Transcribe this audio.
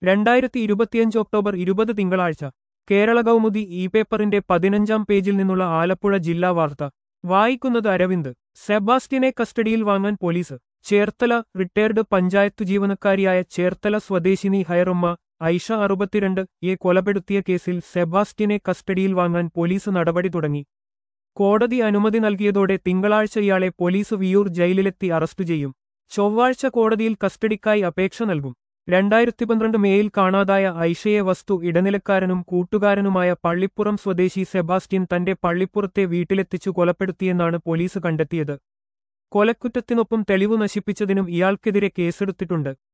രണ്ടായിരത്തി ഇരുപത്തിയഞ്ച് ഒക്ടോബർ ഇരുപത് തിങ്കളാഴ്ച കേരള കൗമുദി ഇ പേപ്പറിന്റെ പതിനഞ്ചാം പേജിൽ നിന്നുള്ള ആലപ്പുഴ ജില്ലാ വാർത്ത വായിക്കുന്നത് അരവിന്ദ് സെബാസ്റ്റ്യനെ കസ്റ്റഡിയിൽ വാങ്ങാൻ പോലീസ് ചേർത്തല റിട്ടയർഡ് പഞ്ചായത്ത് ജീവനക്കാരിയായ ചേർത്തല സ്വദേശിനി ഹയറുമ്മ ഐഷ അറുപത്തിരണ്ട് യെ കൊലപ്പെടുത്തിയ കേസിൽ സെബാസ്റ്റ്യനെ കസ്റ്റഡിയിൽ വാങ്ങാൻ പോലീസ് നടപടി തുടങ്ങി കോടതി അനുമതി നൽകിയതോടെ തിങ്കളാഴ്ച ഇയാളെ പോലീസ് വിയൂർ ജയിലിലെത്തി അറസ്റ്റ് ചെയ്യും ചൊവ്വാഴ്ച കോടതിയിൽ കസ്റ്റഡിക്കായി അപേക്ഷ നൽകും രണ്ടായിരത്തി പന്ത്രണ്ട് മേയിൽ കാണാതായ ഐഷയെ വസ്തു ഇടനിലക്കാരനും കൂട്ടുകാരനുമായ പള്ളിപ്പുറം സ്വദേശി സെബാസ്റ്റ്യൻ തന്റെ പള്ളിപ്പുറത്തെ വീട്ടിലെത്തിച്ചു കൊലപ്പെടുത്തിയെന്നാണ് പോലീസ് കണ്ടെത്തിയത് കൊലക്കുറ്റത്തിനൊപ്പം തെളിവ് നശിപ്പിച്ചതിനും ഇയാൾക്കെതിരെ കേസെടുത്തിട്ടുണ്ട്